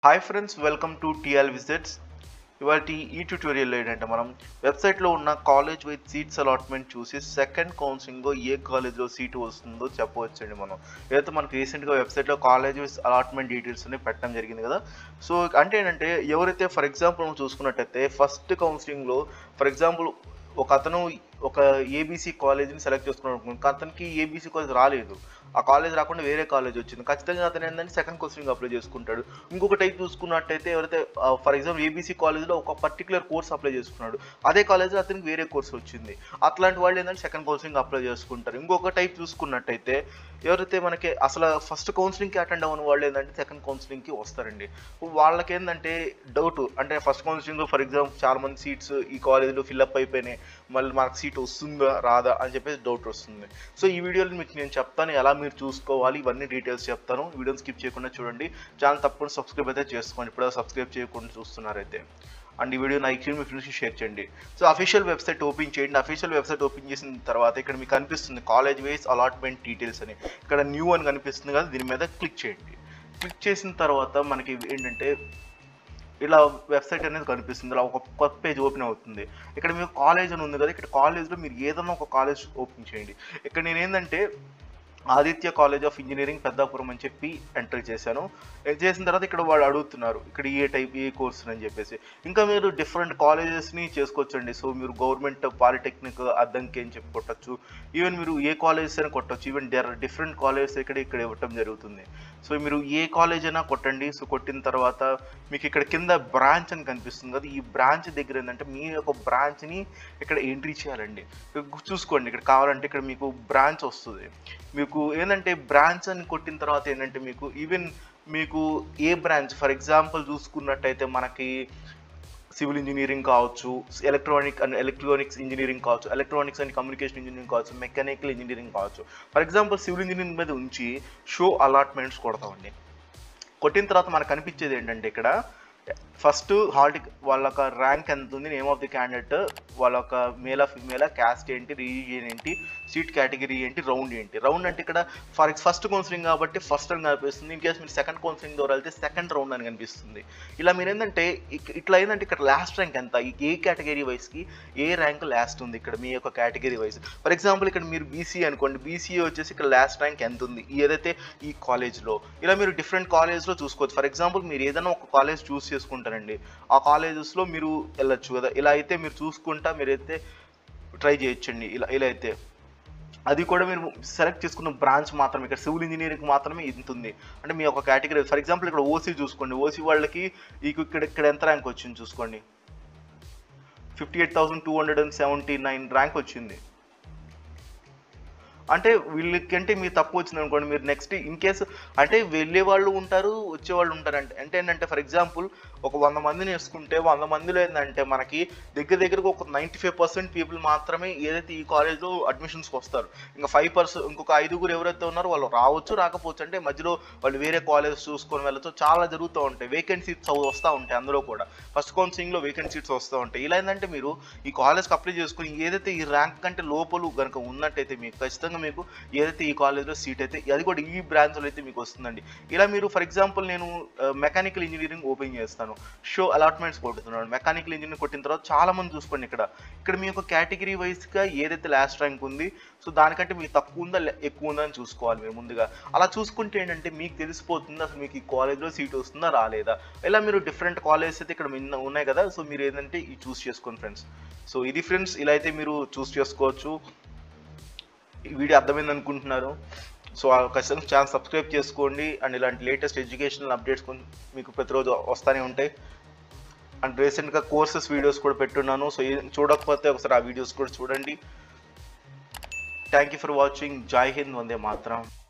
hi friends welcome to TL visits ఇవాళ ఈ ట్యూటోరియల్లో ఏంటంటే మనం వెబ్సైట్లో ఉన్న కాలేజ్ విత్ సీట్స్ అలాట్మెంట్ చూసి సెకండ్ కౌన్సిలింగ్లో ఏ కాలేజ్లో సీటు వస్తుందో చెప్పవచ్చండి మనం ఏదైతే మనకి రీసెంట్గా వెబ్సైట్లో కాలేజ్ విత్ అలాట్మెంట్ డీటెయిల్స్ అని పెట్టడం జరిగింది కదా సో అంటే ఏంటంటే ఎవరైతే ఫర్ ఎగ్జాంపుల్ మనం చూసుకున్నట్టయితే ఫస్ట్ కౌన్సిలింగ్లో ఫర్ ఎగ్జాంపుల్ ఒక అతను ఒక ఏబీసీ కాలేజీని సెలెక్ట్ చేసుకున్నాడు అనుకోండి అతనికి ఏబీసీ కాలేజ్ రాలేదు ఆ కాలేజ్ రాకుండా వేరే కాలేజ్ వచ్చింది ఖచ్చితంగా అతను ఏంటంటే సెకండ్ కోర్సింగ్ అప్లై చేసుకుంటాడు ఇంకొక టైప్ చూసుకున్నట్టయితే ఎవరైతే ఫర్ ఎగ్జాంపుల్ ఏబీసీ కాలేజ్లో ఒక పర్టికులర్ కోర్స్ అప్లై చేసుకున్నాడు అదే కాలేజ్లో అతనికి వేరే కోర్స్ వచ్చింది అట్లాంటి వాళ్ళు ఏంటంటే సెకండ్ కౌన్సిలింగ్ అప్లై చేసుకుంటారు ఇంకొక టైప్ చూసుకున్నట్టయితే ఎవరైతే మనకి అసలు ఫస్ట్ కౌన్సిలింగ్కి అటెండ్ అవ్వని వాళ్ళు ఏంటంటే సెకండ్ కౌన్సిలింగ్కి వస్తారండి వాళ్ళకి ఏంటంటే డౌట్ అంటే ఫస్ట్ కౌన్సిలింగ్ ఫర్ ఎగ్జాంపుల్ చాలా మంది సీట్స్ ఈ కాలేజీలో ఫిల్అప్ అయిపోయినాయి మళ్ళీ మనకు సీట్ వస్తుందా రాదా అని చెప్పేసి డౌట్ వస్తుంది సో ఈ వీడియోలో మీకు నేను చెప్తాను ఎలా మీరు చూసుకోవాలి ఇవన్నీ డీటెయిల్స్ చెప్తాను వీడియోని స్కిప్ చేయకుండా చూడండి ఛానల్ తప్పకుండా సబ్స్క్రైబ్ అయితే చేసుకోండి ఇప్పుడు సబ్స్క్రైబ్ చేయకుండా చూస్తున్నారైతే అండ్ ఈ వీడియో లైక్ చేయండి మీ ఫ్రెండ్స్కి షేర్ చేయండి సో అఫీషియల్ వెబ్సైట్ ఓపెన్ చేయండి అఫీషియల్ వెబ్సైట్ ఓపెన్ చేసిన తర్వాత ఇక్కడ మీకు కనిపిస్తుంది కాలేజ్ వైస్ అలాట్మెంట్ డీటెయిల్స్ అని ఇక్కడ న్యూ అని కనిపిస్తుంది కదా దీని మీద క్లిక్ చేయండి క్లిక్ చేసిన తర్వాత మనకి ఏంటంటే ఇలా వెబ్సైట్ అనేది కనిపిస్తుంది ఇలా ఒక కొత్త పేజ్ ఓపెన్ అవుతుంది ఇక్కడ మీకు కాలేజ్ అని ఉంది కదా ఇక్కడ కాలేజ్లో మీరు ఏదైనా ఒక కాలేజ్ ఓపెన్ చేయండి ఇక్కడ నేను ఏంటంటే Aditya college of engineering Peddapuram అని చెప్పి ఎంటర్ చేశాను చేసిన తర్వాత ఇక్కడ వాళ్ళు అడుగుతున్నారు ఇక్కడ ఏ టైప్ ఏ కోర్స్ అని చెప్పేసి ఇంకా మీరు డిఫరెంట్ కాలేజెస్ని చేసుకోవచ్చండి సో మీరు గవర్నమెంట్ పాలిటెక్నిక్ అద్దంకి అని చెప్పి కొట్టచ్చు ఈవెన్ మీరు ఏ కాలేజెస్ అయినా కొట్టచ్చు ఈవెన్ డెర్ డిఫరెంట్ కాలేజెస్ ఇక్కడ ఇక్కడ ఇవ్వటం జరుగుతుంది సో మీరు ఏ కాలేజ్ అయినా కొట్టండి సో కొట్టిన తర్వాత మీకు ఇక్కడ కింద బ్రాంచ్ అని కనిపిస్తుంది కదా ఈ బ్రాంచ్ దగ్గర ఏంటంటే మీ యొక్క బ్రాంచ్ని ఇక్కడ ఎంట్రీ చేయాలండి చూసుకోండి ఇక్కడ కావాలంటే ఇక్కడ మీకు బ్రాంచ్ వస్తుంది మీకు ఏంటంటే బ్రాంచ్ అని కొట్టిన తర్వాత ఏంటంటే మీకు ఈవెన్ మీకు ఏ బ్రాంచ్ ఫర్ ఎగ్జాంపుల్ చూసుకున్నట్టయితే మనకి సివిల్ ఇంజనీరింగ్ కావచ్చు ఎలక్ట్రానిక్ అండ్ ఎలక్ట్రానిక్స్ ఇంజనీరింగ్ కావచ్చు ఎలక్ట్రానిక్స్ అండ్ కమ్యూనికేషన్ ఇంజనీరింగ్ కావచ్చు మెకానికల్ ఇంజనీరింగ్ కావచ్చు ఫర్ ఎగ్జాంపుల్ సివిల్ ఇంజనీరింగ్ మీద ఉంచి షో అలాట్మెంట్స్ కొడతామండి కొట్టిన తర్వాత మనకు కనిపించేది ఏంటంటే ఇక్కడ ఫస్ట్ హాల్ వాళ్ళ యొక్క ర్యాంక్ ఎంత ఉంది నేమ్ ఆఫ్ ది క్యాండిడేట్ వాళ్ళ యొక్క మేలా ఫిమేలా క్యాస్ట్ ఏంటి రిలీజియన్ ఏంటి సీట్ కేటగిరీ ఏంటి రౌండ్ ఏంటి రౌండ్ అంటే ఇక్కడ ఫర్ ఫస్ట్ కౌన్సిలింగ్ కాబట్టి ఫస్ట్ అని కనిపిస్తుంది ఇన్ కేస్ మీరు సెకండ్ కౌన్సిలింగ్ ద్వారా వెళ్తే సెకండ్ రౌండ్ అని కనిపిస్తుంది ఇలా మీరు ఏంటంటే ఇట్లా ఏంటంటే ఇక్కడ లాస్ట్ ర్యాంక్ ఎంత ఏ కేటగిరీ వైస్కి ఏ ర్యాంక్ లాస్ట్ ఉంది ఇక్కడ మీ యొక్క కేటగిరీ వైస్ ఫర్ ఎగ్జాంపుల్ ఇక్కడ మీరు బీసీ అనుకోండి బీసీ వచ్చేసి ఇక్కడ లాస్ట్ ర్యాంక్ ఎంత ఉంది ఏదైతే ఈ కాలేజ్లో ఇలా మీరు డిఫరెంట్ కాలేజ్లో చూసుకోవచ్చు ఫర్ ఎగ్జాంపుల్ మీరు ఏదైనా ఒక కాలేజ్ చూస్ చేసుకుంటారండి ఆ కాలేజెస్లో మీరు వెళ్ళొచ్చు కదా ఇలా అయితే మీరు చూసుకుంటా మీరైతే ట్రై చేయొచ్చండి ఇలా ఇలా అయితే అది కూడా మీరు సెలెక్ట్ చేసుకున్న బ్రాంచ్ మాత్రం ఇక్కడ సివిల్ ఇంజనీరింగ్ మాత్రమే ఇంత ఉంది అంటే మీ ఒక కేటగిరీ ఫర్ ఎగ్జాంపుల్ ఇక్కడ ఓసీ చూసుకోండి ఓసీ వాళ్ళకి ఇక్కడ ఇక్కడ ఎంత ర్యాంక్ వచ్చింది చూసుకోండి fifty eight thousand two hundred and seventy nine rank వచ్చింది అంటే వీళ్ళకంటే మీరు తక్కువ వచ్చింది అనుకోండి మీరు నెక్స్ట్ ఇన్ కేసు అంటే వెళ్ళే వాళ్ళు ఉంటారు వచ్చేవాళ్ళు ఉంటారు అంటే అంటే ఏంటంటే ఫర్ ఎగ్జాంపుల్ ఒక వంద మందిని వేసుకుంటే వంద మందిలో ఏంటంటే మనకి దగ్గర దగ్గరకు ఒక నైంటీ ఫైవ్ పర్సెంట్ పీపుల్ మాత్రమే ఏదైతే ఈ కాలేజ్లో అడ్మిషన్స్కి వస్తారు ఇంకా ఫైవ్ పర్సెంట్ ఇంకొక ఐదుగురు ఎవరైతే ఉన్నారో వాళ్ళు రావచ్చు రాకపోవచ్చు అంటే మధ్యలో వాళ్ళు వేరే కాలేజ్ చూసుకొని వెళ్ళచ్చు చాలా జరుగుతూ ఉంటాయి వేకెంట్ సీట్స్ వస్తూ ఉంటాయి అందులో కూడా ఫస్ట్ కౌన్సిలింగ్లో వేకెంట్ సీట్స్ వస్తూ ఉంటాయి ఇలా ఏంటంటే మీరు ఈ కాలేజ్కి అప్లై చేసుకుని ఏదైతే ఈ ర్యాంక్ కంటే లోపల కనుక ఉన్నట్టయితే మీకు ఖచ్చితంగా మీకు ఏదైతే ఈ కాలేజ్లో సీట్ అయితే అది కూడా ఈ బ్రాంచ్లో అయితే మీకు వస్తుందండి ఇలా మీరు ఫర్ ఎగ్జాంపుల్ నేను మెకానికల్ ఇంజనీరింగ్ ఓపెన్ చేస్తాను షో అలాట్మెంట్స్ కొడుతున్నాను మెకానికల్ ఇంజనీరింగ్ కొట్టిన తర్వాత చాలా మంది చూసుకోండి ఇక్కడ ఇక్కడ మీ యొక్క కేటగిరీ వైజ్గా ఏదైతే లాస్ట్ ర్యాంక్ ఉంది సో దానికంటే మీకు తక్కువ ఉందా ఎక్కువ ఉందా అని చూసుకోవాలి మీరు ముందుగా అలా చూసుకుంటే ఏంటంటే మీకు తెలిసిపోతుంది అసలు మీకు ఈ కాలేజ్లో సీట్ వస్తుందా రాలేదా ఇలా మీరు డిఫరెంట్ కాలేజెస్ అయితే ఇక్కడ ఉన్నాయి కదా సో మీరు ఏంటంటే ఈ చూస్ చేసుకోండి ఫ్రెండ్స్ సో ఇది ఫ్రెండ్స్ ఇలా అయితే మీరు చూస్ చేసుకోవచ్చు ఈ వీడియో అర్థమైంది అనుకుంటున్నారు సో ఖచ్చితంగా ఛానల్ సబ్స్క్రైబ్ చేసుకోండి అండ్ ఇలాంటి లేటెస్ట్ ఎడ్యుకేషనల్ అప్డేట్స్ మీకు ప్రతిరోజు వస్తూనే ఉంటాయి అండ్ రీసెంట్గా కోర్సెస్ వీడియోస్ కూడా పెట్టున్నాను సో చూడకపోతే ఒకసారి ఆ వీడియోస్ కూడా చూడండి థ్యాంక్ యూ ఫర్ వాచింగ్ జై హింద్ వందే మాత్రం